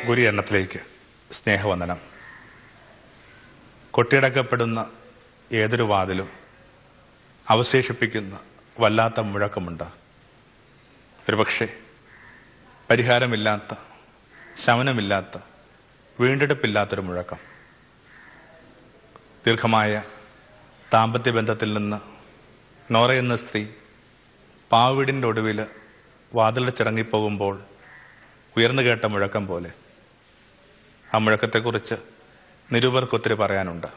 ഗുരു എണ്ണത്തിലേക്ക് സ്നേഹവന്ദനം കൊട്ടിയടക്കപ്പെടുന്ന ഏതൊരു വാതിലും അവശേഷിപ്പിക്കുന്ന വല്ലാത്ത മുഴക്കമുണ്ട് ഒരുപക്ഷെ പരിഹാരമില്ലാത്ത ശമനമില്ലാത്ത വീണ്ടെടുപ്പില്ലാത്തൊരു മുഴക്കം ദീർഘമായ ദാമ്പത്യ ബന്ധത്തിൽ നിന്ന് നോറ എന്ന സ്ത്രീ പാവീടിൻ്റെ ഒടുവിൽ വാതിലടച്ചിറങ്ങിപ്പോകുമ്പോൾ ഉയർന്നു കേട്ട മുഴക്കം പോലെ ആ മുഴക്കത്തെക്കുറിച്ച് നിരൂപർക്ക് ഒത്തിരി പറയാനുണ്ട്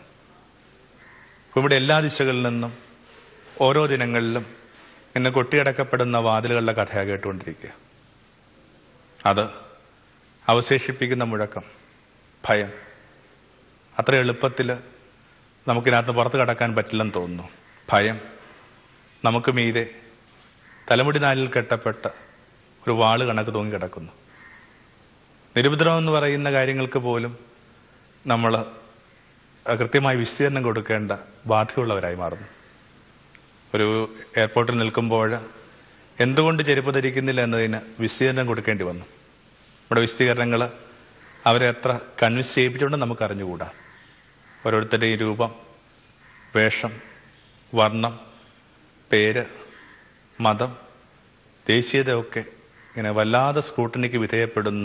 ഇവിടെ എല്ലാ ദിശകളിൽ നിന്നും ഓരോ ദിനങ്ങളിലും ഇന്ന് കൊട്ടിയടക്കപ്പെടുന്ന വാതിലുകളുടെ കഥയാണ് കേട്ടുകൊണ്ടിരിക്കുക അത് അവശേഷിപ്പിക്കുന്ന മുഴക്കം ഭയം അത്ര എളുപ്പത്തിൽ നമുക്കിനകത്ത് പുറത്ത് കടക്കാൻ പറ്റില്ലെന്ന് തോന്നുന്നു ഭയം നമുക്ക് മീതെ തലമുടി നാലിൽ കെട്ടപ്പെട്ട ഒരു വാള് കണക്ക് തൂങ്ങി കിടക്കുന്നു നിരുപദ്രവം എന്ന് പറയുന്ന കാര്യങ്ങൾക്ക് പോലും നമ്മൾ കൃത്യമായി വിസ്തീർണം കൊടുക്കേണ്ട ബാധ്യതയുള്ളവരായി മാറുന്നു ഒരു എയർപോർട്ടിൽ നിൽക്കുമ്പോൾ എന്തുകൊണ്ട് ചെരുപ്പ് ധരിക്കുന്നില്ല എന്നതിന് വിസ്തീർണം കൊടുക്കേണ്ടി വന്നു നമ്മുടെ വിസ്തീകരണങ്ങൾ അവരെ എത്ര കൺവിൻസ് ചെയ്യിപ്പിച്ചുകൊണ്ട് നമുക്ക് അറിഞ്ഞുകൂടാ ഓരോരുത്തരുടെയും രൂപം വേഷം വർണ്ണം പേര് മതം ദേശീയതയൊക്കെ ഇങ്ങനെ വല്ലാതെ സ്ക്രൂട്ടനിക്ക് വിധേയപ്പെടുന്ന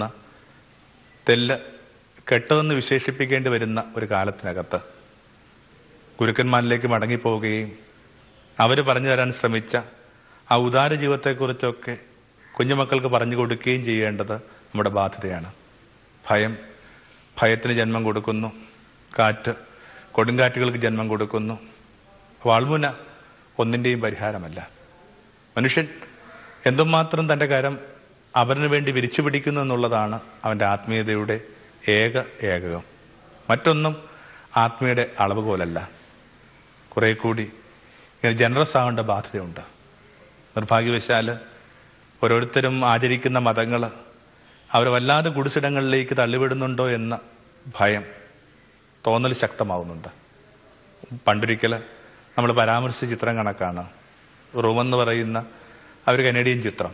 തെല്ല് കെട്ടതെന്ന് വിശേഷിപ്പിക്കേണ്ടി വരുന്ന ഒരു കാലത്തിനകത്ത് ഗുരുക്കന്മാരിലേക്ക് മടങ്ങിപ്പോവുകയും അവർ പറഞ്ഞു തരാൻ ശ്രമിച്ച ആ ഉദാര ജീവിതത്തെക്കുറിച്ചൊക്കെ കുഞ്ഞുമക്കൾക്ക് പറഞ്ഞു കൊടുക്കുകയും ചെയ്യേണ്ടത് നമ്മുടെ ബാധ്യതയാണ് ഭയം ഭയത്തിന് ജന്മം കൊടുക്കുന്നു കാറ്റ് കൊടുങ്കാറ്റുകൾക്ക് ജന്മം കൊടുക്കുന്നു വാൾമുന ഒന്നിൻ്റെയും പരിഹാരമല്ല മനുഷ്യൻ എന്തുമാത്രം തൻ്റെ കരം അവന് വേണ്ടി വിരിച്ചു പിടിക്കുന്നു എന്നുള്ളതാണ് അവൻ്റെ ആത്മീയതയുടെ ഏക ഏകകം മറ്റൊന്നും ആത്മീയയുടെ അളവുകോലല്ല കുറെ കൂടി ഇങ്ങനെ ജനറസ് ആവേണ്ട ബാധ്യതയുണ്ട് നിർഭാഗ്യവശാൽ ഓരോരുത്തരും ആചരിക്കുന്ന മതങ്ങൾ അവർ വല്ലാതെ കുടിസിടങ്ങളിലേക്ക് തള്ളിവിടുന്നുണ്ടോ എന്ന ഭയം തോന്നൽ ശക്തമാവുന്നുണ്ട് പണ്ടൊരിക്കൽ നമ്മൾ പരാമർശിച്ച ചിത്രം കണക്കാണ് റൂമെന്ന് പറയുന്ന ആ ഒരു കനേഡിയൻ ചിത്രം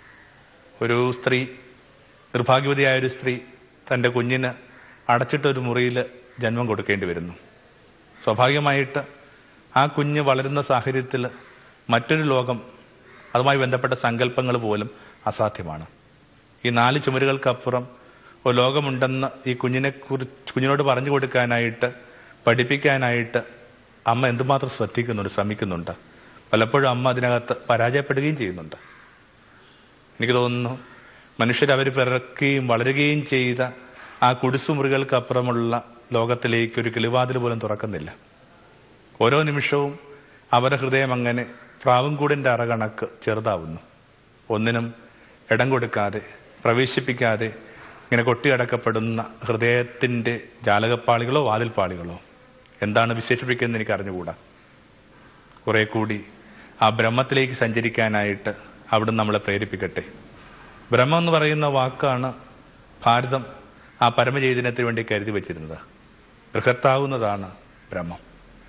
ഒരു സ്ത്രീ നിർഭാഗ്യവതിയായ ഒരു സ്ത്രീ തൻ്റെ കുഞ്ഞിന് അടച്ചിട്ടൊരു മുറിയിൽ ജന്മം കൊടുക്കേണ്ടി വരുന്നു സ്വാഭാവികമായിട്ട് ആ കുഞ്ഞ് വളരുന്ന സാഹചര്യത്തിൽ മറ്റൊരു ലോകം അതുമായി ബന്ധപ്പെട്ട സങ്കല്പങ്ങൾ പോലും അസാധ്യമാണ് ഈ നാല് ചുമരുകൾക്കപ്പുറം ഒരു ലോകമുണ്ടെന്ന് ഈ കുഞ്ഞിനെ കുറിച്ച് കുഞ്ഞിനോട് പറഞ്ഞു കൊടുക്കാനായിട്ട് പഠിപ്പിക്കാനായിട്ട് അമ്മ എന്തുമാത്രം ശ്രദ്ധിക്കുന്നുണ്ട് ശ്രമിക്കുന്നുണ്ട് പലപ്പോഴും അമ്മ അതിനകത്ത് പരാജയപ്പെടുകയും ചെയ്യുന്നുണ്ട് എനിക്ക് തോന്നുന്നു മനുഷ്യർ അവർ പിറക്കുകയും വളരുകയും ചെയ്ത ആ കുടിസുമുറികൾക്കപ്പുറമുള്ള ലോകത്തിലേക്ക് ഒരു കിളിവാതിൽ പോലും തുറക്കുന്നില്ല ഓരോ നിമിഷവും അവരുടെ ഹൃദയം അങ്ങനെ പ്രാവുംകൂടിൻ്റെ അറകണക്ക് ചെറുതാവുന്നു ഒന്നിനും ഇടം കൊടുക്കാതെ പ്രവേശിപ്പിക്കാതെ ഇങ്ങനെ കൊട്ടിയടക്കപ്പെടുന്ന ഹൃദയത്തിൻ്റെ ജാലകപ്പാളികളോ വാതിൽപ്പാളികളോ എന്താണ് വിശേഷിപ്പിക്കുന്നത് എനിക്ക് അറിഞ്ഞുകൂടാ കുറെ കൂടി ആ ബ്രഹ്മത്തിലേക്ക് സഞ്ചരിക്കാനായിട്ട് അവിടുന്ന് നമ്മളെ പ്രേരിപ്പിക്കട്ടെ ബ്രഹ്മം എന്ന് പറയുന്ന വാക്കാണ് ഭാരതം ആ പരമചൈതന്യത്തിന് വേണ്ടി കരുതി വച്ചിരുന്നത് ബൃഹത്താവുന്നതാണ് ബ്രഹ്മം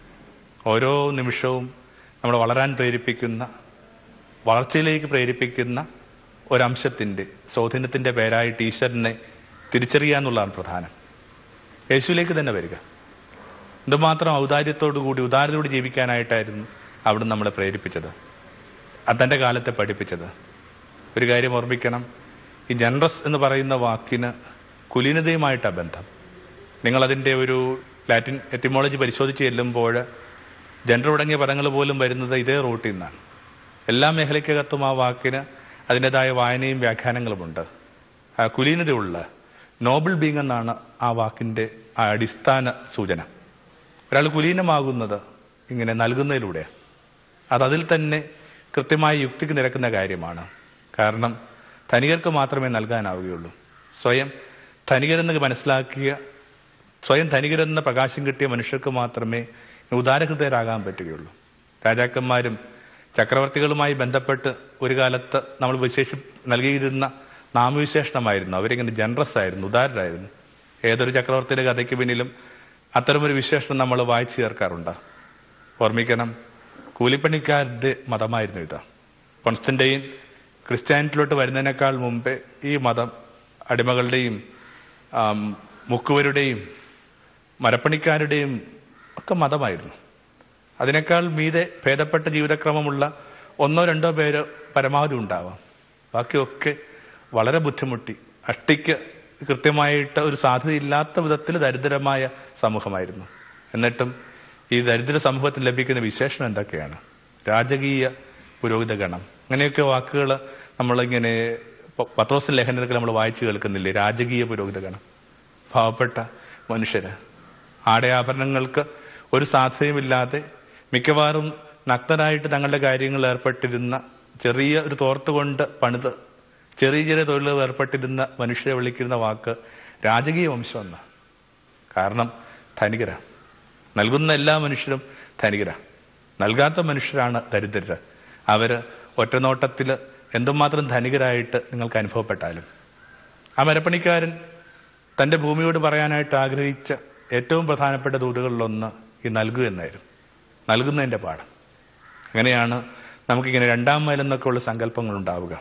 ഓരോ നിമിഷവും നമ്മൾ വളരാൻ പ്രേരിപ്പിക്കുന്ന വളർച്ചയിലേക്ക് പ്രേരിപ്പിക്കുന്ന ഒരംശത്തിൻ്റെ സ്വാധീനത്തിൻ്റെ പേരായിട്ട് ഈശ്വരനെ തിരിച്ചറിയുക എന്നുള്ളതാണ് പ്രധാനം യേശുവിലേക്ക് തന്നെ വരിക എന്തുമാത്രം ഔദാര്യത്തോടു കൂടി ഉദാരതയോട് ജീവിക്കാനായിട്ടായിരുന്നു അവിടെ നമ്മളെ പ്രേരിപ്പിച്ചത് തൻ്റെ കാലത്തെ പഠിപ്പിച്ചത് ഒരു കാര്യം ഓർമ്മിക്കണം ഈ ജനറസ് എന്ന് പറയുന്ന വാക്കിന് കുലീനതയുമായിട്ടാണ് ബന്ധം നിങ്ങളതിൻ്റെ ഒരു ലാറ്റിൻ എറ്റിമോളജി പരിശോധിച്ച് ചെല്ലുമ്പോൾ ജെൻഡർ തുടങ്ങിയ പദങ്ങൾ പോലും വരുന്നത് ഇതേ റൂട്ടിൽ നിന്നാണ് എല്ലാ മേഖലയ്ക്കകത്തും ആ വാക്കിന് അതിൻ്റെതായ വായനയും വ്യാഖ്യാനങ്ങളുമുണ്ട് ആ കുലീനതയുള്ള നോബിൾ ബീങ് എന്നാണ് ആ വാക്കിൻ്റെ ആ അടിസ്ഥാന സൂചന ഒരാൾ കുലീനമാകുന്നത് ഇങ്ങനെ നൽകുന്നതിലൂടെയാണ് അത് അതിൽ തന്നെ കൃത്യമായ യുക്തിക്ക് നിരക്കുന്ന കാര്യമാണ് കാരണം ധനികർക്ക് മാത്രമേ നൽകാനാവുകയുള്ളൂ സ്വയം ധനികരെന്ന് മനസ്സിലാക്കിയ സ്വയം ധനികരെന്ന പ്രകാശം കിട്ടിയ മനുഷ്യർക്ക് മാത്രമേ ഉദാരഹൃദയരാകാൻ പറ്റുകയുള്ളൂ രാജാക്കന്മാരും ചക്രവർത്തികളുമായി ബന്ധപ്പെട്ട് ഒരു കാലത്ത് നമ്മൾ വിശേഷി നൽകിയിരുന്ന നാമവിശേഷണമായിരുന്നു അവരിങ്ങനെ ജനറസ് ആയിരുന്നു ഉദാരരായിരുന്നു ഏതൊരു ചക്രവർത്തിയുടെ കഥയ്ക്ക് പിന്നിലും അത്തരമൊരു വിശേഷണം നമ്മൾ വായിച്ചു ചേർക്കാറുണ്ട് ഓർമ്മിക്കണം കൂലിപ്പണിക്കാരുടെ മതമായിരുന്നു ഇത് കോൺസ്റ്റന്റൈൻ ക്രിസ്ത്യാനിറ്റിയിലോട്ട് വരുന്നതിനേക്കാൾ മുമ്പേ ഈ മതം അടിമകളുടെയും ആം, മുക്കുവരുടെയും മരപ്പണിക്കാരുടെയും ഒക്കെ മതമായിരുന്നു അതിനേക്കാൾ മീതെ ഭേദപ്പെട്ട ജീവിതക്രമമുള്ള ഒന്നോ രണ്ടോ പേര് പരമാവധി ഉണ്ടാവാം ബാക്കിയൊക്കെ വളരെ ബുദ്ധിമുട്ടി അഷ്ടിക്ക് കൃത്യമായിട്ട് ഒരു സാധ്യതയില്ലാത്ത വിധത്തിൽ ദരിദ്രമായ സമൂഹമായിരുന്നു എന്നിട്ടും ഈ ദരിദ്ര സമൂഹത്തിൽ ലഭിക്കുന്ന വിശേഷണം എന്തൊക്കെയാണ് രാജകീയ പുരോഹിത ഗണം അങ്ങനെയൊക്കെ വാക്കുകൾ നമ്മളിങ്ങനെ പ- പത്രോസ് ലേഖനത്തിൽ നമ്മൾ വായിച്ചു കേൾക്കുന്നില്ലേ രാജകീയ പുരോഹിത ഗണം പാവപ്പെട്ട മനുഷ്യര് ആടയാഭരണങ്ങൾക്ക് ഒരു സാധ്യതയുമില്ലാതെ മിക്കവാറും നഗ്നരായിട്ട് തങ്ങളുടെ കാര്യങ്ങളിൽ ഏർപ്പെട്ടിരുന്ന ചെറിയ ഒരു തോർത്ത് കൊണ്ട് പണിത് ചെറിയ ചെറിയ തൊഴിലുകൾ ഏർപ്പെട്ടിരുന്ന മനുഷ്യരെ വിളിക്കുന്ന വാക്ക് രാജകീയ വംശം എന്ന് കാരണം ധനികര നൽകുന്ന എല്ലാ മനുഷ്യരും ധനികര നൽകാത്ത മനുഷ്യരാണ് ദരിദ്രര് അവര് ഒറ്റനോട്ടത്തിൽ എന്തുമാത്രം ധനികരായിട്ട് നിങ്ങൾക്ക് അനുഭവപ്പെട്ടാലും ആ മരപ്പണിക്കാരൻ തന്റെ ഭൂമിയോട് പറയാനായിട്ട് ആഗ്രഹിച്ച ഏറ്റവും പ്രധാനപ്പെട്ട ദൂതുകളിലൊന്ന് ഈ നൽകുക എന്നായിരുന്നു നൽകുന്നതിന്റെ പാഠം അങ്ങനെയാണ് നമുക്കിങ്ങനെ രണ്ടാം മൈലെന്നൊക്കെ ഉള്ള സങ്കല്പങ്ങൾ ഉണ്ടാവുക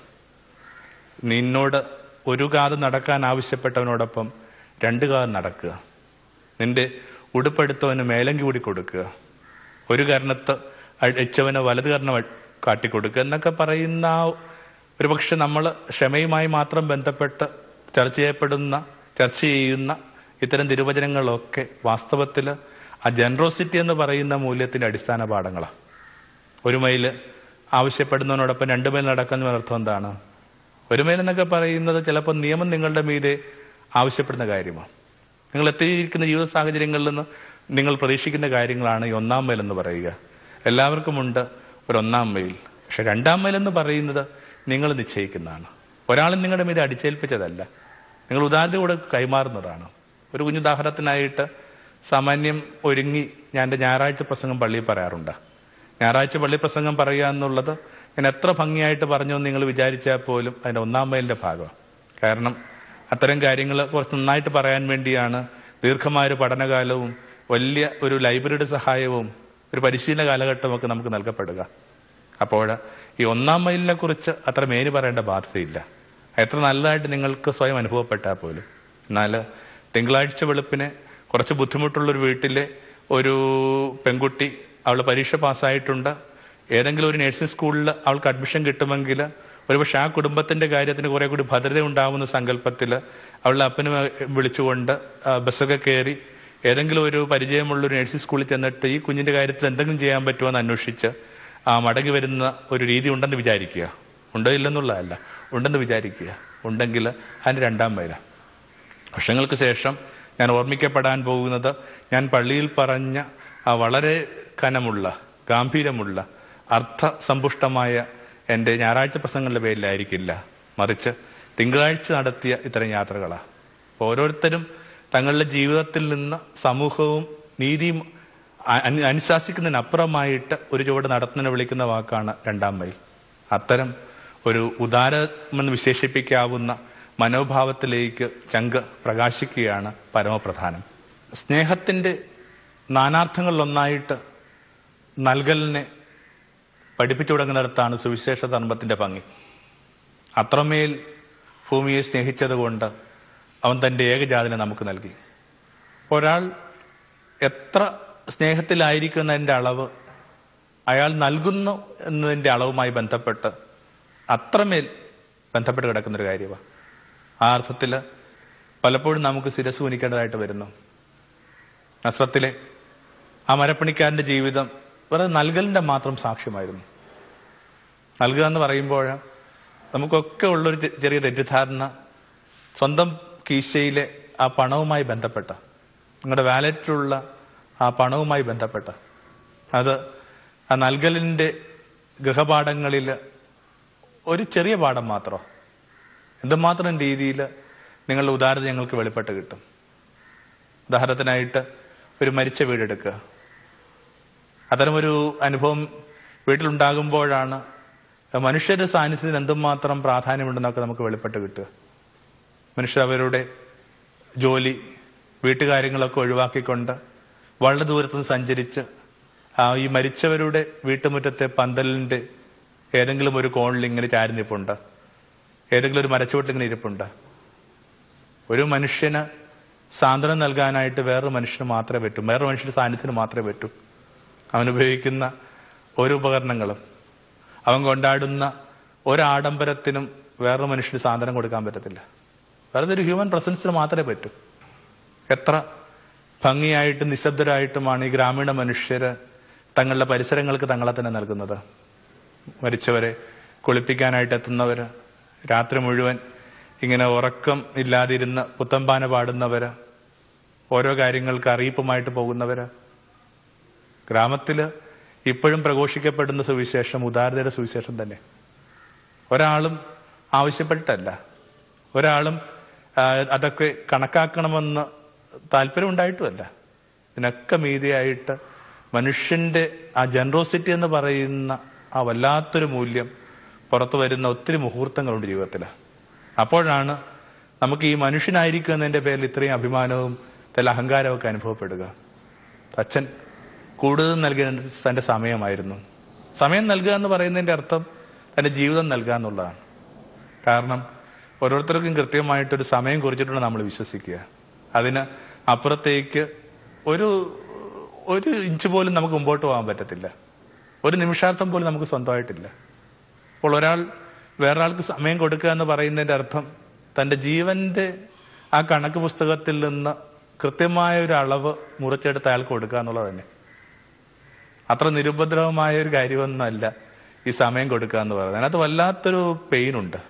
നിന്നോട് ഒരു കാത് നടക്കാൻ ആവശ്യപ്പെട്ടവനോടൊപ്പം രണ്ട് കാത് നടക്കുക നിന്റെ ഉടുപ്പെടുത്തവന് മേലങ്കി കൂടി കൊടുക്കുക ഒരു കർണത്ത് അഴിച്ചവന് വലത് കർണം കാട്ടിക്കൊടുക്കുക എന്നൊക്കെ പറയുന്ന ആ ഒരുപക്ഷെ നമ്മൾ ക്ഷമയുമായി മാത്രം ബന്ധപ്പെട്ട് ചർച്ച ചെയ്യപ്പെടുന്ന ചർച്ച ചെയ്യുന്ന ഇത്തരം തിരുവചനങ്ങളൊക്കെ വാസ്തവത്തിൽ ആ ജനറോസിറ്റി എന്ന് പറയുന്ന മൂല്യത്തിന്റെ അടിസ്ഥാന പാഠങ്ങളാണ് ഒരു മൈല് ആവശ്യപ്പെടുന്നതിനോടൊപ്പം രണ്ട് മൈൽ നടക്കുന്ന അർത്ഥം എന്താണ് ഒരു മൈൽ എന്നൊക്കെ പറയുന്നത് ചിലപ്പോൾ നിയമം നിങ്ങളുടെ മീതെ ആവശ്യപ്പെടുന്ന കാര്യമാണ് നിങ്ങൾ എത്തിയിരിക്കുന്ന ജീവിത സാഹചര്യങ്ങളിൽ നിന്ന് നിങ്ങൾ പ്രതീക്ഷിക്കുന്ന കാര്യങ്ങളാണ് ഈ ഒന്നാം മൈൽ എന്ന് പറയുക എല്ലാവർക്കുമുണ്ട് ഒരു ഒന്നാം മൈൽ പക്ഷെ രണ്ടാം മൈൽ എന്ന് പറയുന്നത് നിങ്ങൾ നിശ്ചയിക്കുന്നതാണ് ഒരാളും നിങ്ങളുടെ മീതെ അടിച്ചേൽപ്പിച്ചതല്ല നിങ്ങൾ ഉദാഹരണത്തോടെ കൈമാറുന്നതാണ് ഒരു കുഞ്ഞു ഉദാഹരണത്തിനായിട്ട് സാമാന്യം ഒരുങ്ങി ഞാൻ എൻ്റെ ഞായറാഴ്ച പ്രസംഗം പള്ളിയിൽ പറയാറുണ്ട് ഞായറാഴ്ച പള്ളി പ്രസംഗം പറയുക എന്നുള്ളത് ഞാൻ എത്ര ഭംഗിയായിട്ട് പറഞ്ഞു എന്ന് നിങ്ങൾ വിചാരിച്ചാൽ പോലും അതിന്റെ ഒന്നാം മൈലിന്റെ ഭാഗമാണ് കാരണം അത്തരം കാര്യങ്ങൾ കുറച്ച് നന്നായിട്ട് പറയാൻ വേണ്ടിയാണ് ദീർഘമായ ഒരു പഠനകാലവും വലിയ ഒരു ലൈബ്രറിയുടെ സഹായവും ഒരു പരിശീലന കാലഘട്ടവും ഒക്കെ നമുക്ക് നൽകപ്പെടുക അപ്പോൾ ഈ ഒന്നാം മൈലിനെ കുറിച്ച് അത്ര മേനി പറയേണ്ട ബാധ്യതയില്ല എത്ര നല്ലതായിട്ട് നിങ്ങൾക്ക് സ്വയം അനുഭവപ്പെട്ടാൽ പോലും എന്നാൽ തിങ്കളാഴ്ച വെളുപ്പിന് കുറച്ച് ബുദ്ധിമുട്ടുള്ള ഒരു വീട്ടിലെ ഒരു പെൺകുട്ടി അവൾ പരീക്ഷ പാസ്സായിട്ടുണ്ട് ഏതെങ്കിലും ഒരു നഴ്സിംഗ് സ്കൂളിൽ അവൾക്ക് അഡ്മിഷൻ കിട്ടുമെങ്കിൽ ഒരുപക്ഷെ ആ കുടുംബത്തിന്റെ കാര്യത്തിന് കുറെ കൂടി ഭദ്രത ഉണ്ടാവുന്ന സങ്കല്പത്തിൽ അവളുടെ അപ്പനും വിളിച്ചുകൊണ്ട് ആ, ബസ്സൊക്കെ കയറി ഏതെങ്കിലും ഒരു പരിചയമുള്ള ഒരു നഴ്സിംഗ് സ്കൂളിൽ ചെന്നിട്ട് ഈ കുഞ്ഞിന്റെ കാര്യത്തിൽ എന്തെങ്കിലും ചെയ്യാൻ പറ്റുമോ എന്ന് അന്വേഷിച്ച് ആ മടങ്ങി വരുന്ന ഒരു രീതി ഉണ്ടെന്ന് വിചാരിക്കുക ഉണ്ടോ ഇല്ലെന്നുള്ളതല്ല ഉണ്ടെന്ന് വിചാരിക്കുക ഉണ്ടെങ്കിൽ അതിന്റെ രണ്ടാം മൈല വർഷങ്ങൾക്ക് ശേഷം ഞാൻ ഓർമ്മിക്കപ്പെടാൻ പോകുന്നത് ഞാൻ പള്ളിയിൽ പറഞ്ഞ ആ വളരെ കനമുള്ള ഗാംഭീര്യമുള്ള അർത്ഥസമ്പുഷ്ടമായ എൻ്റെ ഞായറാഴ്ച പ്രസംഗങ്ങളുടെ പേരിലായിരിക്കില്ല മറിച്ച് തിങ്കളാഴ്ച നടത്തിയ ഇത്തരം യാത്രകളാണ് അപ്പോൾ ഓരോരുത്തരും തങ്ങളുടെ ജീവിതത്തിൽ നിന്ന് സമൂഹവും നീതിയും അ- അനു- അനുശാസിക്കുന്നതിനപ്പുറമായിട്ട് ഒരു ചുവട് നടത്തുന്നതിനെ വിളിക്കുന്ന വാക്കാണ് രണ്ടാം മൈൽ അത്തരം ഒരു ഉദാരമെന്ന് വിശേഷിപ്പിക്കാവുന്ന മനോഭാവത്തിലേക്ക് ചങ്ക് പ്രകാശിക്കുകയാണ് പരമപ്രധാനം സ്നേഹത്തിന്റെ നാനാർത്ഥങ്ങളിലൊന്നായിട്ട് നൽകലിനെ പഠിപ്പിച്ചു തുടങ്ങുന്നിടത്താണ് സുവിശേഷ ധർമ്മത്തിന്റെ ഭംഗി അത്രമേൽ ഭൂമിയെ സ്നേഹിച്ചതുകൊണ്ട് അവൻ തന്റെ ഏകജാതിനെ നമുക്ക് നൽകി ഒരാൾ എത്ര സ്നേഹത്തിലായിരിക്കുന്നതിന്റെ അളവ് അയാൾ നൽകുന്നു എന്നതിന്റെ അളവുമായി ബന്ധപ്പെട്ട് അത്രമേൽ ബന്ധപ്പെട്ട് കിടക്കുന്ന ഒരു കാര്യമാണ് ആ അർത്ഥത്തിൽ പലപ്പോഴും നമുക്ക് ശിരസ് കുനിക്കേണ്ടതായിട്ട് വരുന്നു നസ്രത്തിലെ ആ മരപ്പണിക്കാരന്റെ ജീവിതം വെറുതെ നൽകലിന്റെ മാത്രം സാക്ഷ്യമായിരുന്നു നൽകുക എന്ന് പറയുമ്പോൾ നമുക്കൊക്കെ ഉള്ളൊരു ചെ- ചെറിയ തെറ്റിദ്ധാരണ സ്വന്തം കീശയിലെ ആ പണവുമായി ബന്ധപ്പെട്ട നിങ്ങളുടെ വാലറ്റിലുള്ള ആ പണവുമായി ബന്ധപ്പെട്ട അത് ആ നൽകലിന്റെ ഗൃഹപാഠങ്ങളിൽ ഒരു ചെറിയ പാഠം മാത്രം എന്തുമാത്രം രീതിയിൽ നിങ്ങളുടെ ഉദാരത ഞങ്ങൾക്ക് വെളിപ്പെട്ട് കിട്ടും ഉദാഹരണത്തിനായിട്ട് ഒരു മരിച്ച വീടെടുക്കുക അത്തരമൊരു അനുഭവം വീട്ടിലുണ്ടാകുമ്പോഴാണ് മനുഷ്യരുടെ സാന്നിധ്യത്തിന് എന്തുമാത്രം പ്രാധാന്യമുണ്ടെന്നൊക്കെ നമുക്ക് വെളിപ്പെട്ട് കിട്ടുക മനുഷ്യർ അവരുടെ ജോലി വീട്ടുകാര്യങ്ങളൊക്കെ ഒഴിവാക്കിക്കൊണ്ട് വളരെ ദൂരത്ത് നിന്ന് സഞ്ചരിച്ച് ആ ഈ മരിച്ചവരുടെ വീട്ടുമുറ്റത്തെ പന്തലിന്റെ ഏതെങ്കിലും ഒരു കോണിൽ ഇങ്ങനെ ചാരി നിൽപ്പുണ്ട് ഏതെങ്കിലും ഒരു മരച്ചുവട്ടിൽ ഇങ്ങനെ ഇരിപ്പുണ്ട് ഒരു മനുഷ്യന് സാന്ത്വനം നൽകാനായിട്ട് വേറൊരു മനുഷ്യന് മാത്രമേ പറ്റൂ വേറൊരു മനുഷ്യന്റെ സാന്നിധ്യത്തിന് മാത്രമേ പറ്റൂ അവൻ ഉപയോഗിക്കുന്ന ഒരു ഉപകരണങ്ങളും അവൻ കൊണ്ടാടുന്ന ഒരാഡംബരത്തിനും വേറൊരു മനുഷ്യന് സാന്ത്വനം കൊടുക്കാൻ പറ്റത്തില്ല വെറുതെ ഒരു ഹ്യൂമൻ പ്രസൻസിന് മാത്രമേ പറ്റൂ എത്ര ഭംഗിയായിട്ടും നിശബ്ദരായിട്ടുമാണ് ഈ ഗ്രാമീണ മനുഷ്യര് തങ്ങളുടെ പരിസരങ്ങൾക്ക് തങ്ങളെ തന്നെ നൽകുന്നത് മരിച്ചവരെ കുളിപ്പിക്കാനായിട്ട് എത്തുന്നവര് രാത്രി മുഴുവൻ ഇങ്ങനെ ഉറക്കം ഇല്ലാതിരുന്ന് പുത്തമ്പാന പാടുന്നവര് ഓരോ കാര്യങ്ങൾക്ക് അറിയിപ്പുമായിട്ട് പോകുന്നവര് ഗ്രാമത്തില് ഇപ്പോഴും പ്രഘോഷിക്കപ്പെടുന്ന സുവിശേഷം ഉദാരതയുടെ സുവിശേഷം തന്നെ ഒരാളും ആവശ്യപ്പെട്ടിട്ടല്ല ഒരാളും ആ, അതൊക്കെ കണക്കാക്കണമെന്ന് താല്പര്യമുണ്ടായിട്ടുമല്ല ഇതിനൊക്കെ മീതിയായിട്ട് മനുഷ്യന്റെ ആ ജനറോസിറ്റി എന്ന് പറയുന്ന ആ വല്ലാത്തൊരു മൂല്യം പുറത്തു വരുന്ന ഒത്തിരി മുഹൂർത്തങ്ങളുണ്ട് ജീവിതത്തിൽ അപ്പോഴാണ് നമുക്ക് ഈ മനുഷ്യനായിരിക്കും എന്നതിന്റെ പേരിൽ ഇത്രയും അഭിമാനവും ചില അഹങ്കാരവും ഒക്കെ അനുഭവപ്പെടുക അച്ഛൻ കൂടുതൽ നൽകിയ തന്റെ സമയമായിരുന്നു സമയം നൽകുക എന്ന് പറയുന്നതിന്റെ അർത്ഥം തന്റെ ജീവിതം നൽകുക എന്നുള്ളതാണ് കാരണം ഓരോരുത്തർക്കും കൃത്യമായിട്ടൊരു സമയം കുറിച്ചിട്ടുണ്ട് നമ്മൾ വിശ്വസിക്കുക അതിന് അപ്പുറത്തേക്ക് ഒരു ഒരു ഇഞ്ച് പോലും നമുക്ക് മുമ്പോട്ട് പോകാൻ പറ്റത്തില്ല ഒരു നിമിഷാർത്ഥം പോലും നമുക്ക് സ്വന്തമായിട്ടില്ല അപ്പോൾ ഒരാൾ വേറൊരാൾക്ക് സമയം കൊടുക്കുക എന്ന് പറയുന്നതിന്റെ അർത്ഥം തന്റെ ജീവന്റെ ആ കണക്ക് പുസ്തകത്തിൽ നിന്ന് കൃത്യമായ ഒരു അളവ് മുറിച്ചെടുത്ത് അയാൾക്ക് കൊടുക്കുക എന്നുള്ളത് തന്നെ അത്ര നിരുപദ്രവമായ ഒരു കാര്യമൊന്നുമല്ല ഈ സമയം കൊടുക്കുക എന്ന് പറയുന്നത് അതിനകത്ത് വല്ലാത്തൊരു പെയിൻ ഉണ്ട്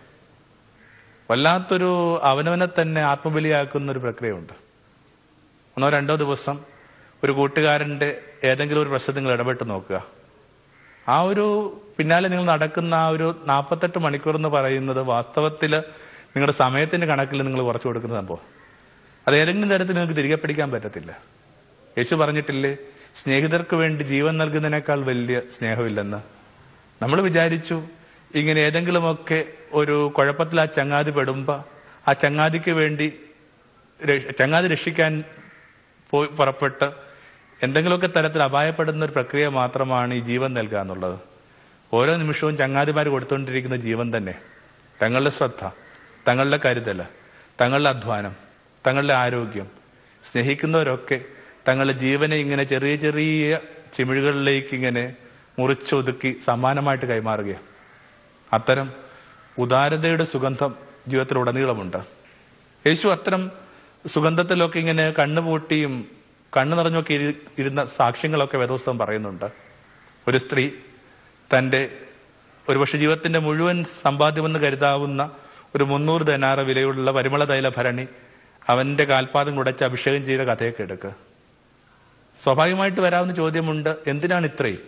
വല്ലാത്തൊരു അവനവനെ തന്നെ ആത്മബലിയാക്കുന്ന ഒരു പ്രക്രിയയുണ്ട് ഒന്നോ രണ്ടോ ദിവസം ഒരു കൂട്ടുകാരന്റെ ഏതെങ്കിലും ഒരു പ്രശ്നത്തിൽ നിങ്ങൾ ഇടപെട്ട് നോക്കുക ആ ഒരു പിന്നാലെ നിങ്ങൾ നടക്കുന്ന ആ ഒരു നാൽപ്പത്തെട്ട് മണിക്കൂർ എന്ന് പറയുന്നത് വാസ്തവത്തിൽ നിങ്ങളുടെ സമയത്തിന്റെ കണക്കിൽ നിങ്ങൾ കുറച്ചു കൊടുക്കുന്ന സംഭവം അത് ഏതെങ്കിലും തരത്തിൽ നിങ്ങൾക്ക് തിരികെ പിടിക്കാൻ പറ്റത്തില്ല യേശു പറഞ്ഞിട്ടില്ലേ സ്നേഹിതർക്ക് വേണ്ടി ജീവൻ നൽകുന്നതിനേക്കാൾ വലിയ സ്നേഹമില്ലെന്ന് നമ്മൾ വിചാരിച്ചു ഇങ്ങനെ ഏതെങ്കിലുമൊക്കെ ഒരു കുഴപ്പത്തിൽ ആ ചങ്ങാതി പെടുമ്പോ ആ ചങ്ങാതിക്ക് വേണ്ടി രക്ഷ- ചങ്ങാതി രക്ഷിക്കാൻ പോയി പുറപ്പെട്ട് എന്തെങ്കിലുമൊക്കെ തരത്തിൽ അപായപ്പെടുന്ന ഒരു പ്രക്രിയ മാത്രമാണ് ഈ ജീവൻ നൽകുക എന്നുള്ളത് ഓരോ നിമിഷവും ചങ്ങാതിമാർ കൊടുത്തുകൊണ്ടിരിക്കുന്ന ജീവൻ തന്നെ തങ്ങളുടെ ശ്രദ്ധ തങ്ങളുടെ കരുതല് തങ്ങളുടെ അധ്വാനം തങ്ങളുടെ ആരോഗ്യം സ്നേഹിക്കുന്നവരൊക്കെ തങ്ങളുടെ ജീവനെ ഇങ്ങനെ ചെറിയ ചെറിയ ചിമിഴുകളിലേക്ക് ഇങ്ങനെ മുറിച്ചൊതുക്കി സമ്മാനമായിട്ട് കൈമാറുകയാണ് അത്തരം ഉദാരതയുടെ സുഗന്ധം ജീവിതത്തിലുടനീളമുണ്ട് യേശു അത്തരം സുഗന്ധത്തിലൊക്കെ ഇങ്ങനെ കണ്ണുപൂട്ടിയും കണ്ണു നിറഞ്ഞൊക്കെ ഇരി- ഇരുന്ന സാക്ഷ്യങ്ങളൊക്കെ വേദോത്സവം പറയുന്നുണ്ട് ഒരു സ്ത്രീ തന്റെ ഒരുപക്ഷെ ജീവിതത്തിന്റെ മുഴുവൻ സമ്പാദ്യമെന്ന് കരുതാവുന്ന ഒരു മുന്നൂറ് ധനാറ വിലയുള്ള പരിമള തൈല ഭരണി അവന്റെ കാൽപാദം ഉടച്ച് അഭിഷേകം ചെയ്ത കഥയൊക്കെ എടുക്കുക സ്വാഭാവികമായിട്ട് വരാവുന്ന ചോദ്യമുണ്ട് എന്തിനാണ് ഇത്രയും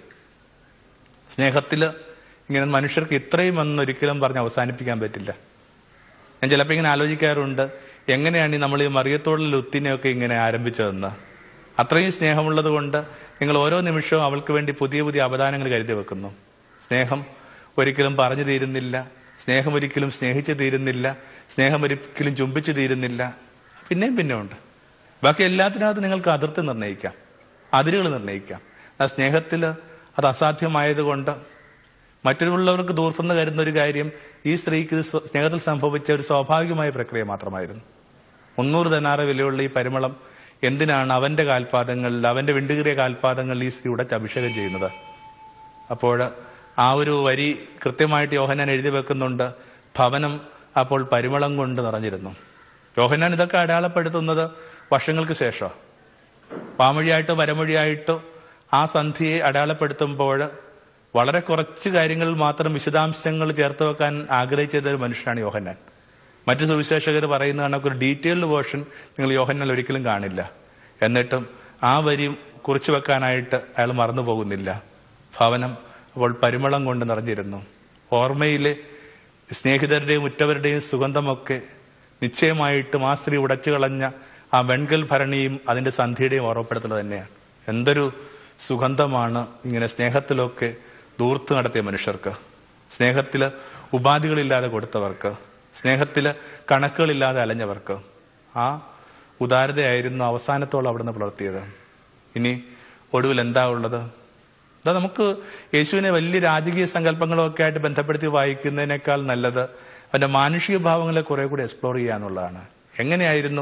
സ്നേഹത്തില് ഇങ്ങനെ മനുഷ്യർക്ക് ഇത്രയും എന്നൊരിക്കലും പറഞ്ഞ് അവസാനിപ്പിക്കാൻ പറ്റില്ല ഞാൻ ചിലപ്പോൾ ഇങ്ങനെ ആലോചിക്കാറുണ്ട് എങ്ങനെയാണ് ഈ നമ്മൾ ഈ മറിയത്തോടുള്ള ലുത്തിനെയൊക്കെ ഇങ്ങനെ ആരംഭിച്ചതെന്ന് അത്രയും സ്നേഹമുള്ളത് കൊണ്ട് നിങ്ങൾ ഓരോ നിമിഷവും അവൾക്ക് വേണ്ടി പുതിയ പുതിയ അവദാനങ്ങൾ കരുതി വെക്കുന്നു സ്നേഹം ഒരിക്കലും പറഞ്ഞു തീരുന്നില്ല സ്നേഹം ഒരിക്കലും സ്നേഹിച്ചു തീരുന്നില്ല സ്നേഹം ഒരിക്കലും ചുംബിച്ചു തീരുന്നില്ല പിന്നെയും പിന്നെ ഉണ്ട് ബാക്കി എല്ലാത്തിനകത്ത് നിങ്ങൾക്ക് അതിർത്തി നിർണ്ണയിക്കാം അതിരുകൾ നിർണ്ണയിക്കാം ആ സ്നേഹത്തിൽ അത് അസാധ്യമായതുകൊണ്ട് മറ്റുള്ളവർക്ക് ദൂർത്തുനിന്ന് കരുതുന്ന ഒരു കാര്യം ഈ സ്ത്രീക്ക് ഇത് സ്വ- സ്നേഹത്തിൽ സംഭവിച്ച ഒരു സ്വാഭാവികമായ പ്രക്രിയ മാത്രമായിരുന്നു മുന്നൂറ് ധനാറ വിലയുള്ള ഈ പരിമളം എന്തിനാണ് അവന്റെ കാൽപാദങ്ങളിൽ അവന്റെ വിണ്ടുകീറിയ കാൽപാദങ്ങളിൽ ഈ സ്ത്രീ ഉടച്ച് അഭിഷേകം ചെയ്യുന്നത് അപ്പോൾ ആ ഒരു വരി കൃത്യമായിട്ട് യോഹനാൻ എഴുതി വെക്കുന്നുണ്ട് ഭവനം അപ്പോൾ പരിമളം കൊണ്ട് നിറഞ്ഞിരുന്നു യോഹനാൻ ഇതൊക്കെ അടയാളപ്പെടുത്തുന്നത് വർഷങ്ങൾക്ക് ശേഷം പാമൊഴിയായിട്ടോ വരമൊഴിയായിട്ടോ ആ സന്ധ്യയെ അടയാളപ്പെടുത്തുമ്പോൾ വളരെ കുറച്ച് കാര്യങ്ങളിൽ മാത്രം വിശദാംശങ്ങൾ ചേർത്ത് വെക്കാൻ ആഗ്രഹിച്ചത് ഒരു മനുഷ്യനാണ് യോഹന്നാൻ മറ്റു സുവിശേഷകർ പറയുന്ന കണക്ക് ഒരു ഡീറ്റെയിൽഡ് വേർഷൻ നിങ്ങൾ യോഹന്നാൽ ഒരിക്കലും കാണില്ല എന്നിട്ടും ആ വരി കുറിച്ചു വെക്കാനായിട്ട് അയാൾ മറന്നു പോകുന്നില്ല ഭവനം അപ്പോൾ പരിമളം കൊണ്ട് നിറഞ്ഞിരുന്നു ഓർമ്മയിലെ സ്നേഹിതരുടെയും ഉറ്റവരുടെയും സുഗന്ധമൊക്കെ നിശ്ചയമായിട്ടും ആ സ്ത്രീ ഉടച്ചു കളഞ്ഞ ആ വെൺകൽ ഭരണിയും അതിന്റെ സന്ധ്യയുടെയും ഓർമ്മപ്പെടുത്തൽ തന്നെയാണ് എന്തൊരു സുഗന്ധമാണ് ഇങ്ങനെ സ്നേഹത്തിലൊക്കെ ദൂർത്ത് നടത്തിയ മനുഷ്യർക്ക് സ്നേഹത്തില് ഉപാധികളില്ലാതെ കൊടുത്തവർക്ക് സ്നേഹത്തില് കണക്കുകളില്ലാതെ അലഞ്ഞവർക്ക് ആ ഉദാരതയായിരുന്നു അവസാനത്തോളം അവിടുന്ന് പുലർത്തിയത് ഇനി ഒടുവിൽ എന്താ ഉള്ളത് ഇതാ നമുക്ക് യേശുവിനെ വലിയ രാജകീയ സങ്കല്പങ്ങളും ഒക്കെ ആയിട്ട് ബന്ധപ്പെടുത്തി വായിക്കുന്നതിനേക്കാൾ നല്ലത് അവന്റെ മാനുഷിക ഭാവങ്ങളെ കുറെ കൂടി എക്സ്പ്ലോർ ചെയ്യാന്നുള്ളതാണ് എങ്ങനെയായിരുന്നു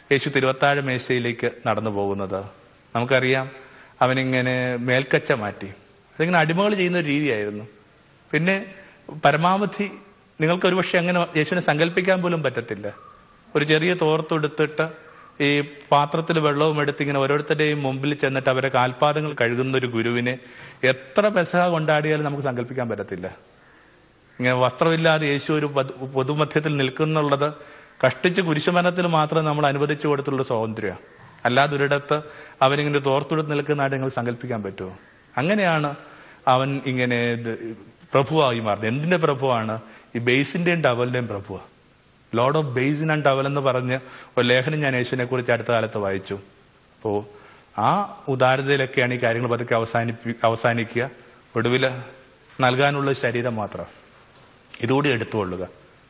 യേശു തിരുവത്താഴ മേശയിലേക്ക് നടന്നു പോകുന്നത് നമുക്കറിയാം അവനിങ്ങനെ മേൽക്കച്ച മാറ്റി അതിങ്ങനെ അടിമകൾ ചെയ്യുന്ന ഒരു രീതിയായിരുന്നു പിന്നെ പരമാവധി നിങ്ങൾക്ക് ഒരുപക്ഷെ അങ്ങനെ യേശുവിനെ സങ്കല്പിക്കാൻ പോലും പറ്റത്തില്ല ഒരു ചെറിയ തോർത്തെടുത്തിട്ട് ഈ പാത്രത്തിൽ വെള്ളവും എടുത്ത് ഇങ്ങനെ ഓരോരുത്തരുടെയും മുമ്പിൽ ചെന്നിട്ട് അവരെ കാൽപാദങ്ങൾ കഴുകുന്ന ഒരു ഗുരുവിനെ എത്ര പെസഹ കൊണ്ടാടിയാലും നമുക്ക് സങ്കല്പിക്കാൻ പറ്റത്തില്ല ഇങ്ങനെ വസ്ത്രമില്ലാതെ യേശു ഒരു പൊതു- പൊതുമധ്യത്തിൽ നിൽക്കുന്നുള്ളത് കഷ്ടിച്ച് കുരിശുമരണത്തിൽ മാത്രം നമ്മൾ അനുവദിച്ചു കൊടുത്തുള്ള സ്വാതന്ത്ര്യം അല്ലാതെ ഒരിടത്ത് അവനിങ്ങനെ തോർത്തെടുത്ത് നിൽക്കുന്നതായിട്ട് നിങ്ങൾ സങ്കല്പിക്കാൻ പറ്റുമോ അങ്ങനെയാണ് അവൻ ഇങ്ങനെ ഇത് പ്രഭുവായി മാറുന്നത് എന്തിന്റെ പ്രഭുവാണ് ഈ ബേസിന്റെയും ടവലിന്റെയും പ്രഭുവാ lord of basin and towel എന്ന് പറഞ്ഞ് ഒരു ലേഖനം ഞാൻ യേശുവിനെ കുറിച്ച് അടുത്ത കാലത്ത് വായിച്ചു അപ്പോ ആ ഉദാരതയിലൊക്കെയാണ് ഈ കാര്യങ്ങൾ പതുക്കെ അവസാനിപ്പി അവസാനിക്കുക ഒടുവിൽ നൽകാനുള്ള ശരീരം മാത്രം ഇതുകൂടി എടുത്തുകൊള്ളുക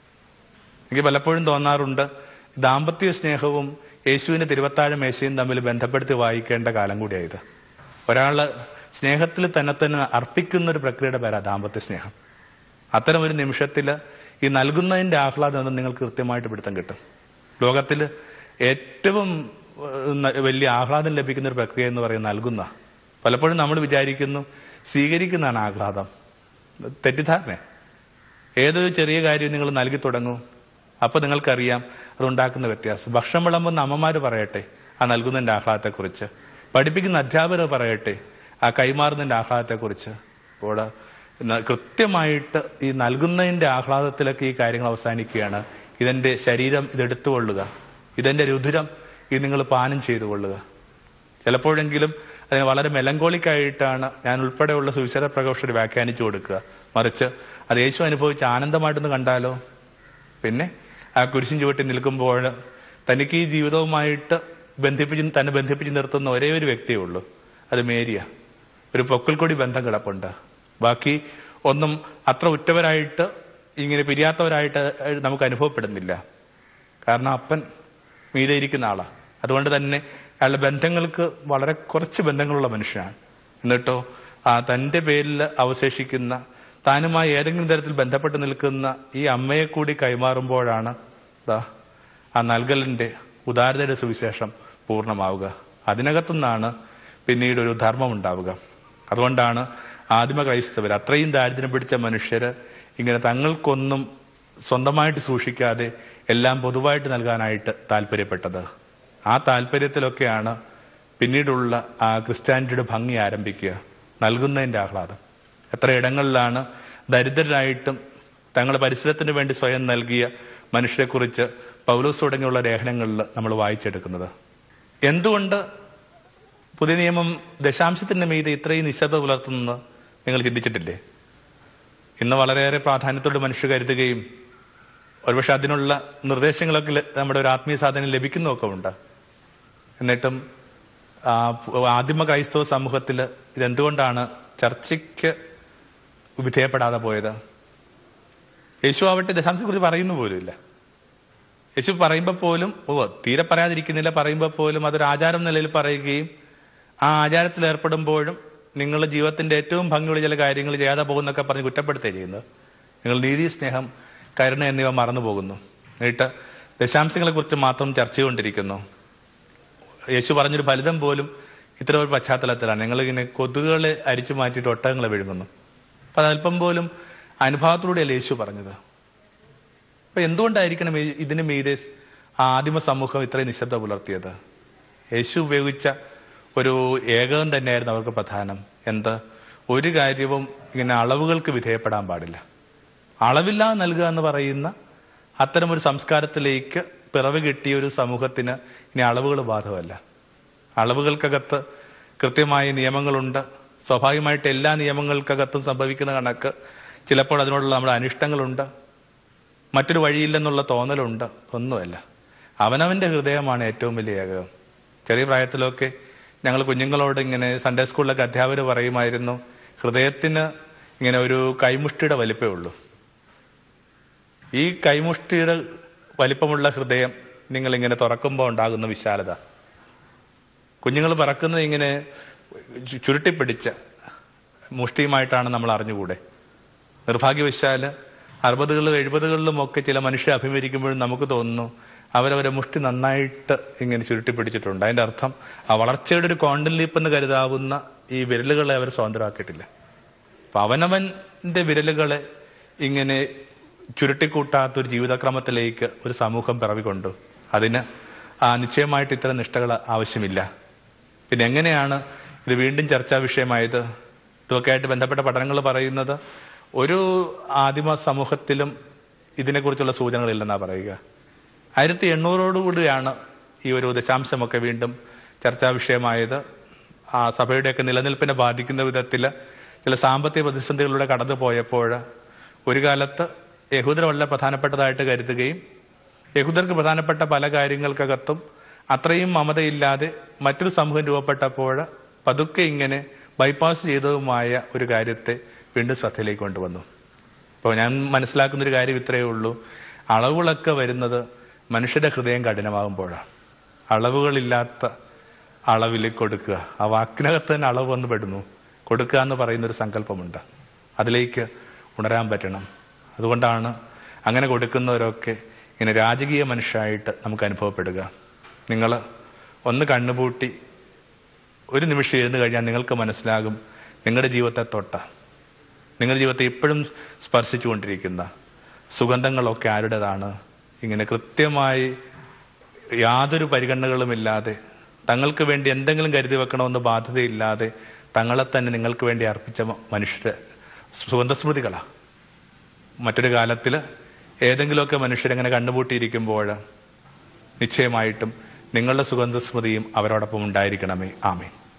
എനിക്ക് പലപ്പോഴും തോന്നാറുണ്ട് ദാമ്പത്യ സ്നേഹവും യേശുവിന്റെ തിരുവത്താഴ മേശയും തമ്മിൽ ബന്ധപ്പെടുത്തി വായിക്കേണ്ട കാലം കൂടിയായത് ഒരാള് സ്നേഹത്തിൽ തന്നെ തന്നെ അർപ്പിക്കുന്ന ഒരു പ്രക്രിയയുടെ പേരാ ദാമ്പത്യ സ്നേഹം അത്തരം ഒരു നിമിഷത്തിൽ ഈ നൽകുന്നതിന്റെ ആഹ്ലാദം എന്ന് നിങ്ങൾക്ക് കൃത്യമായിട്ട് പിടുത്തം കിട്ടും ലോകത്തിൽ ഏറ്റവും ഏഹ്, ന- വലിയ ആഹ്ലാദം ലഭിക്കുന്ന ഒരു പ്രക്രിയ എന്ന് പറയുന്നത് നൽകുന്ന പലപ്പോഴും നമ്മൾ വിചാരിക്കുന്നു സ്വീകരിക്കുന്നതാണ് ആഹ്ലാദം തെറ്റിദ്ധാരണ ഏതൊരു ചെറിയ കാര്യം നിങ്ങൾ നൽകി തുടങ്ങൂ അപ്പൊ നിങ്ങൾക്കറിയാം അതുണ്ടാക്കുന്ന വ്യത്യാസം ഭക്ഷണം വിളമ്പുന്ന അമ്മമാര് പറയട്ടെ ആ നൽകുന്നതിന്റെ ആഹ്ലാദത്തെക്കുറിച്ച് പഠിപ്പിക്കുന്ന അധ്യാപകർ പറയട്ടെ ആ കൈമാറുന്നതിന്റെ ആഹ്ലാദത്തെക്കുറിച്ച് ഇവിടെ ന- കൃത്യമായിട്ട് ഈ നൽകുന്നതിന്റെ ആഹ്ലാദത്തിലൊക്കെ ഈ കാര്യങ്ങൾ അവസാനിക്കുകയാണ് ഇതെന്റെ ശരീരം ഇതെടുത്തുകൊള്ളുക ഇതെന്റെ രുധിരം ഇത് നിങ്ങൾ പാനം ചെയ്തു കൊള്ളുക ചിലപ്പോഴെങ്കിലും അതിന് വളരെ മെലങ്കോളിക്കായിട്ടാണ് ഞാൻ ഉൾപ്പെടെയുള്ള സുവിശേഷ പ്രഘോഷർ വ്യാഖ്യാനിച്ചു കൊടുക്കുക മറിച്ച് അത് യേശു അനുഭവിച്ച ആനന്ദമായിട്ടൊന്ന് കണ്ടാലോ പിന്നെ ആ കുരിശിൻ ചുവട്ടി നിൽക്കുമ്പോൾ തനിക്ക് ഈ ജീവിതവുമായിട്ട് ബന്ധിപ്പിച്ച് തന്നെ ബന്ധിപ്പിച്ച് നിർത്തുന്ന ഒരേ ഒരു വ്യക്തിയേ ഉള്ളൂ അത് മേരിയ ഒരു പൊക്കിൾക്കൊടി ബന്ധം കിടപ്പുണ്ട് ബാക്കി ഒന്നും അത്ര ഉറ്റവരായിട്ട് ഇങ്ങനെ പിരിയാത്തവരായിട്ട് നമുക്ക് അനുഭവപ്പെടുന്നില്ല കാരണം അപ്പൻ മീതെ ഇരിക്കുന്ന ആളാ അതുകൊണ്ട് തന്നെ അയാളുടെ ബന്ധങ്ങൾക്ക് വളരെ കുറച്ച് ബന്ധങ്ങളുള്ള മനുഷ്യനാണ് എന്നിട്ടോ ആ തന്റെ പേരിൽ അവശേഷിക്കുന്ന താനുമായി ഏതെങ്കിലും തരത്തിൽ ബന്ധപ്പെട്ട് നിൽക്കുന്ന ഈ അമ്മയെ കൂടി കൈമാറുമ്പോഴാണ് ദാ ആ നൽകലിന്റെ ഉദാരതയുടെ സുവിശേഷം പൂർണ്ണമാവുക അതിനകത്തുനിന്നാണ് പിന്നീട് ഒരു ധർമ്മം ഉണ്ടാവുക അതുകൊണ്ടാണ് ആദിമ ക്രൈസ്തവർ അത്രയും ദാരിദ്ര്യം പിടിച്ച മനുഷ്യര് ഇങ്ങനെ തങ്ങൾക്കൊന്നും സ്വന്തമായിട്ട് സൂക്ഷിക്കാതെ എല്ലാം പൊതുവായിട്ട് നൽകാനായിട്ട് താല്പര്യപ്പെട്ടത് ആ താല്പര്യത്തിലൊക്കെയാണ് പിന്നീടുള്ള ആ ക്രിസ്ത്യാനിറ്റിയുടെ ഭംഗി ആരംഭിക്കുക നൽകുന്നതിന്റെ ആഹ്ലാദം എത്ര ഇടങ്ങളിലാണ് ദരിദ്രരായിട്ടും തങ്ങളുടെ പരിസരത്തിന് വേണ്ടി സ്വയം നൽകിയ മനുഷ്യരെക്കുറിച്ച് പൗലോസ് തുടങ്ങിയുള്ള ലേഖനങ്ങളിൽ നമ്മൾ വായിച്ചെടുക്കുന്നത് എന്തുകൊണ്ട് പുതിയ നിയമം ദശാംശത്തിന്റെ മീതെ ഇത്രയും നിശബ്ദത പുലർത്തുന്നത് നിങ്ങൾ ചിന്തിച്ചിട്ടില്ലേ ഇന്ന് വളരെയേറെ പ്രാധാന്യത്തോടെ മനുഷ്യർ കരുതുകയും ഒരുപക്ഷെ അതിനുള്ള നിർദ്ദേശങ്ങളൊക്കെ ല- നമ്മുടെ ഒരു ആത്മീയ സാധനം ലഭിക്കുന്നതൊക്കെ ഉണ്ട് എന്നിട്ടും ആ, പ്- ആദിമ ക്രൈസ്തവ സമൂഹത്തിൽ ഇതെന്തുകൊണ്ടാണ് ചർച്ചയ്ക്ക് വിധേയപ്പെടാതെ പോയത് യേശു ആവട്ടെ ദശാംശത്തെ കുറിച്ച് പറയുന്നു പോലുമില്ല യേശു പറയുമ്പോൾ പോലും ഓ തീരെ പറയാതിരിക്കുന്നില്ല പറയുമ്പോൾ പോലും അതൊരു ആചാരം നിലയിൽ പറയുകയും ആ ആചാരത്തിൽ ഏർപ്പെടുമ്പോഴും നിങ്ങൾ ജീവിതത്തിന്റെ ഏറ്റവും ഭംഗിയുള്ള ചില കാര്യങ്ങൾ ചെയ്യാതെ പോകുന്നൊക്കെ പറഞ്ഞ് കുറ്റപ്പെടുത്തുകയാണ് ചെയ്യുന്നത് നിങ്ങൾ നീതി സ്നേഹം കരുണ എന്നിവ മറന്നു പോകുന്നു എന്നിട്ട് ദശാംശങ്ങളെ കുറിച്ച് മാത്രം ചർച്ച ചെയ്തുകൊണ്ടിരിക്കുന്നു യേശു പറഞ്ഞൊരു ഫലിതം പോലും ഇത്തരം ഒരു പശ്ചാത്തലത്തിലാണ് ഞങ്ങളിങ്ങനെ കൊതുകുകളെ അരിച്ചു മാറ്റിയിട്ട് ഒട്ടകങ്ങളെ വിഴുങ്ങുന്നു അപ്പൊ അതല്പം പോലും അനുഭവത്തിലൂടെയല്ല യേശു പറഞ്ഞത് അപ്പൊ എന്തുകൊണ്ടായിരിക്കണം ഈ- ഇതിന് മീതെ ആ ആദിമ സമൂഹം ഇത്രയും നിശബ്ദ പുലർത്തിയത് യേശു ഉപയോഗിച്ച ഒരു ഏകകം തന്നെയായിരുന്നു അവർക്ക് പ്രധാനം എന്ത് ഒരു കാര്യവും ഇങ്ങനെ അളവുകൾക്ക് വിധേയപ്പെടാൻ പാടില്ല അളവില്ലാതെ നൽകുക എന്ന് പറയുന്ന അത്തരമൊരു സംസ്കാരത്തിലേക്ക് പിറവ് കിട്ടിയ ഒരു സമൂഹത്തിന് ഇനി അളവുകൾ ബാധകമല്ല അളവുകൾക്കകത്ത് കൃത്യമായ നിയമങ്ങളുണ്ട് സ്വാഭാവികമായിട്ട് എല്ലാ നിയമങ്ങൾക്കകത്തും സംഭവിക്കുന്ന കണക്ക് ചിലപ്പോൾ അതിനോടുള്ള നമ്മുടെ അനിഷ്ടങ്ങളുണ്ട് മറ്റൊരു വഴിയില്ലെന്നുള്ള തോന്നലുണ്ട് ഒന്നുമല്ല അവനവന്റെ ഹൃദയമാണ് ഏറ്റവും വലിയ ഏകകം ചെറിയ പ്രായത്തിലൊക്കെ ഞങ്ങൾ കുഞ്ഞുങ്ങളോട് ഇങ്ങനെ സൺഡേ സ്കൂളിലൊക്കെ അധ്യാപകർ പറയുമായിരുന്നു ഹൃദയത്തിന് ഇങ്ങനെ ഒരു കൈമുഷ്ടിയുടെ വലിപ്പമേ ഉള്ളൂ ഈ കൈമുഷ്ടിയുടെ വലിപ്പമുള്ള ഹൃദയം നിങ്ങൾ ഇങ്ങനെ തുറക്കുമ്പോൾ ഉണ്ടാകുന്ന വിശാലത കുഞ്ഞുങ്ങൾ പറക്കുന്നത് ഇങ്ങനെ ചു- ചുരുട്ടിപ്പിടിച്ച മുഷ്ടിയുമായിട്ടാണ് നമ്മൾ അറിഞ്ഞുകൂടെ നിർഭാഗ്യവശാല് അറുപതുകളിലും എഴുപതുകളിലും ഒക്കെ ചില മനുഷ്യർ അഭിമുഖീകരിക്കുമ്പോഴും നമുക്ക് തോന്നുന്നു അവരവരെ മുഷ്ടി നന്നായിട്ട് ഇങ്ങനെ ചുരുട്ടി പിടിച്ചിട്ടുണ്ട് അതിന്റെ അർത്ഥം ആ വളർച്ചയുടെ ഒരു കോണ്ടൻ ലീപ്പ് എന്ന് കരുതാവുന്ന ഈ വിരലുകളെ അവർ സ്വതന്ത്രമാക്കിയിട്ടില്ല അപ്പൊ അവനവന്റെ വിരലുകളെ ഇങ്ങനെ ചുരുട്ടിക്കൂട്ടാത്ത ഒരു ജീവിതക്രമത്തിലേക്ക് ഒരു സമൂഹം പിറവികൊണ്ടു അതിന് ആ നിശ്ചയമായിട്ട് ഇത്തരം നിഷ്ഠകൾ ആവശ്യമില്ല പിന്നെ എങ്ങനെയാണ് ഇത് വീണ്ടും ചർച്ചാ വിഷയമായത് ഇതൊക്കെ ആയിട്ട് ബന്ധപ്പെട്ട പഠനങ്ങൾ പറയുന്നത് ഒരു ആദിമ സമൂഹത്തിലും ഇതിനെക്കുറിച്ചുള്ള സൂചനകളില്ലെന്നാ പറയുക ആയിരത്തി എണ്ണൂറോടുകൂടിയാണ് ഈ ഒരു ദശാംശമൊക്കെ വീണ്ടും ചർച്ചാ വിഷയമായത് ആ സഭയുടെയൊക്കെ നിലനിൽപ്പിനെ ബാധിക്കുന്ന വിധത്തിൽ ചില സാമ്പത്തിക പ്രതിസന്ധികളിലൂടെ കടന്നു പോയപ്പോൾ ഒരു കാലത്ത് യഹൂദർ വളരെ പ്രധാനപ്പെട്ടതായിട്ട് കരുതുകയും യഹൂദർക്ക് പ്രധാനപ്പെട്ട പല കാര്യങ്ങൾക്കകത്തും അത്രയും മമതയില്ലാതെ മറ്റൊരു സമൂഹം രൂപപ്പെട്ടപ്പോൾ പതുക്കെ ഇങ്ങനെ ബൈപ്പാസ് ചെയ്തതുമായ ഒരു കാര്യത്തെ വീണ്ടും ശ്രദ്ധയിലേക്ക് കൊണ്ടുവന്നു അപ്പോൾ ഞാൻ മനസ്സിലാക്കുന്ന ഒരു കാര്യം ഇത്രയേ ഉള്ളൂ അളവുകളൊക്കെ വരുന്നത് മനുഷ്യരുടെ ഹൃദയം കഠിനമാകുമ്പോഴാണ് അളവുകളില്ലാത്ത അളവിൽ കൊടുക്കുക ആ വാക്കിനകത്ത് തന്നെ അളവ് വന്ന് പെടുന്നു കൊടുക്കുക എന്ന് പറയുന്ന ഒരു സങ്കല്പമുണ്ട് അതിലേക്ക് ഉണരാൻ പറ്റണം അതുകൊണ്ടാണ് അങ്ങനെ കൊടുക്കുന്നവരൊക്കെ ഇങ്ങനെ രാജകീയ മനുഷ്യരായിട്ട് നമുക്ക് അനുഭവപ്പെടുക നിങ്ങൾ ഒന്ന് കണ്ണുപൂട്ടി ഒരു നിമിഷം ഇരുന്ന് കഴിഞ്ഞാൽ നിങ്ങൾക്ക് മനസ്സിലാകും നിങ്ങളുടെ ജീവിതത്തെ തൊട്ട നിങ്ങളുടെ ജീവിതത്തെ ഇപ്പോഴും സ്പർശിച്ചുകൊണ്ടിരിക്കുന്ന സുഗന്ധങ്ങളൊക്കെ ആരുടേതാണ് ഇങ്ങനെ കൃത്യമായി യാതൊരു പരിഗണനകളുമില്ലാതെ തങ്ങൾക്ക് വേണ്ടി എന്തെങ്കിലും കരുതി വെക്കണമെന്ന് ബാധ്യതയില്ലാതെ തങ്ങളെ തന്നെ നിങ്ങൾക്ക് വേണ്ടി അർപ്പിച്ച മനുഷ്യരുടെ സുഗന്ധസ്മൃതികളാ മറ്റൊരു കാലത്തിൽ ഏതെങ്കിലുമൊക്കെ മനുഷ്യരെങ്ങനെ കണ്ണുപൂട്ടിയിരിക്കുമ്പോൾ നിശ്ചയമായിട്ടും നിങ്ങളുടെ സുഗന്ധസ്മൃതിയും അവരോടൊപ്പം ഉണ്ടായിരിക്കണമേ ആമേ